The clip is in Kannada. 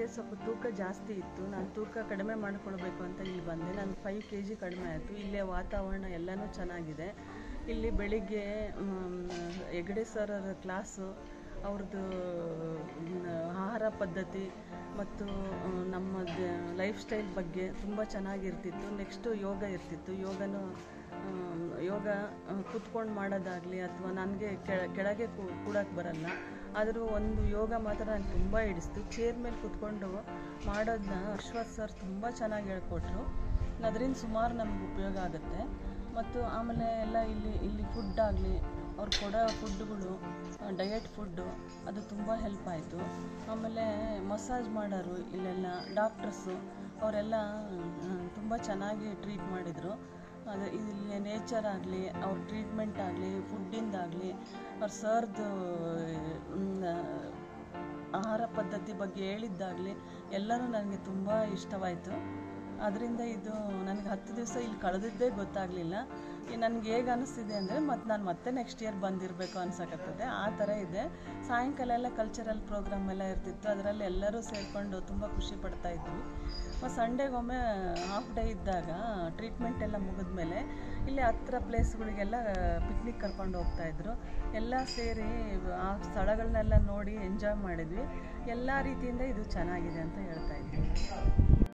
ನನಗೆ ಸ್ವಲ್ಪ ತೂಕ ಜಾಸ್ತಿ ಇತ್ತು ನಾನು ತೂಕ ಕಡಿಮೆ ಮಾಡ್ಕೊಳ್ಬೇಕು ಅಂತ ಇಲ್ಲಿ ಬಂದೆ ನಾನು ಫೈವ್ ಕೆ ಜಿ ಕಡಿಮೆ ಆಯಿತು ಇಲ್ಲೇ ವಾತಾವರಣ ಎಲ್ಲನೂ ಚೆನ್ನಾಗಿದೆ ಇಲ್ಲಿ ಬೆಳಿಗ್ಗೆ ಮ್, ಹೆಗ್ಡೆ ಸರ್ ಕ್ಲಾಸು ಅವ್ರದ್ದು ಮ್, ಆಹಾರ ಪದ್ಧತಿ ಮತ್ತು ಆ, ನಮ್ಮ ಲೈಫ್ ಸ್ಟೈಲ್ ಬಗ್ಗೆ ತುಂಬ ಚೆನ್ನಾಗಿರ್ತಿತ್ತು ನೆಕ್ಸ್ಟು ಯೋಗ ಇರ್ತಿತ್ತು ಯೋಗನೂ ಆಮ್, ಯೋಗ ಕೂತ್ಕೊಂಡು ಮಾಡೋದಾಗಲಿ ಅಥವಾ ನನಗೆ ಕೆಳಗೆ ಕೂಡಕ್ಕೆ ಬರಲ್ಲ ಆದರೂ ಒಂದು ಯೋಗ ಮಾತ್ರ ನನಗೆ ತುಂಬ ಹಿಡಿಸ್ತು ಚೇರ್ ಮೇಲೆ ಕೂತ್ಕೊಂಡು ಮಾಡೋದನ್ನ ಅಶ್ವಥ್ ಸರ್ ತುಂಬ ಚೆನ್ನಾಗಿ ಹೇಳ್ಕೊಟ್ರು ಅದರಿಂದ ಸುಮಾರು ನಮ್ಗೆ ಉಪಯೋಗ ಆಗುತ್ತೆ ಮತ್ತು ಆಮೇಲೆ ಎಲ್ಲ ಇಲ್ಲಿ ಇಲ್ಲಿ ಫುಡ್ ಆಗಲಿ ಅವ್ರು ಕೊಡೋ ಫುಡ್ಗಳು ಡಯಟ್ ಫುಡ್ಡು ಅದು ತುಂಬ ಹೆಲ್ಪ್ ಆಯಿತು ಆಮೇಲೆ ಮಸಾಜ್ ಮಾಡೋರು ಇಲ್ಲೆಲ್ಲ ಡಾಕ್ಟ್ರಸ್ಸು ಅವರೆಲ್ಲ ತುಂಬ ಚೆನ್ನಾಗಿ ಟ್ರೀಟ್ ಮಾಡಿದರು ಅದು ಇಲ್ಲಿ ನೇಚರ್ ಆಗಲಿ ಅವ್ರ ಟ್ರೀಟ್ಮೆಂಟ್ ಆಗಲಿ ಫುಡ್ಡಿಂದಾಗಲಿ ಅವ್ರ ಸರ್ದು ಆಹಾರ ಪದ್ಧತಿ ಬಗ್ಗೆ ಹೇಳಿದ್ದಾಗಲಿ ಎಲ್ಲನೂ ನನಗೆ ತುಂಬ ಇಷ್ಟವಾಯಿತು ಅದರಿಂದ ಇದು ನನಗೆ ಹತ್ತು ದಿವಸ ಇಲ್ಲಿ ಕಳೆದಿದ್ದೇ ಗೊತ್ತಾಗಲಿಲ್ಲ ನನಗೆ ಹೇಗೆ ಅನಿಸ್ತಿದೆ ಅಂದರೆ ಮತ್ತು ನಾನು ಮತ್ತೆ ನೆಕ್ಸ್ಟ್ ಇಯರ್ ಬಂದಿರಬೇಕು ಅನ್ಸಕತ್ತದೆ ಆ ಥರ ಇದೆ ಸಾಯಂಕಾಲ ಎಲ್ಲ ಕಲ್ಚರಲ್ ಪ್ರೋಗ್ರಾಮ್ ಎಲ್ಲ ಇರ್ತಿತ್ತು ಅದರಲ್ಲಿ ಎಲ್ಲರೂ ಸೇರಿಕೊಂಡು ತುಂಬ ಖುಷಿ ಪಡ್ತಾ ಇದ್ವಿ ಮತ್ತು ಸಂಡೇಗೊಮ್ಮೆ ಹಾಫ್ ಡೇ ಇದ್ದಾಗ ಟ್ರೀಟ್ಮೆಂಟ್ ಎಲ್ಲ ಮುಗಿದ್ಮೇಲೆ ಇಲ್ಲಿ ಹತ್ರ ಪ್ಲೇಸ್ಗಳಿಗೆಲ್ಲ ಪಿಕ್ನಿಕ್ ಕರ್ಕೊಂಡು ಹೋಗ್ತಾಯಿದ್ರು ಎಲ್ಲ ಸೇರಿ ಆ ಸ್ಥಳಗಳನ್ನೆಲ್ಲ ನೋಡಿ ಎಂಜಾಯ್ ಮಾಡಿದ್ವಿ ಎಲ್ಲ ರೀತಿಯಿಂದ ಇದು ಚೆನ್ನಾಗಿದೆ ಅಂತ ಹೇಳ್ತಾ ಇದ್ವಿ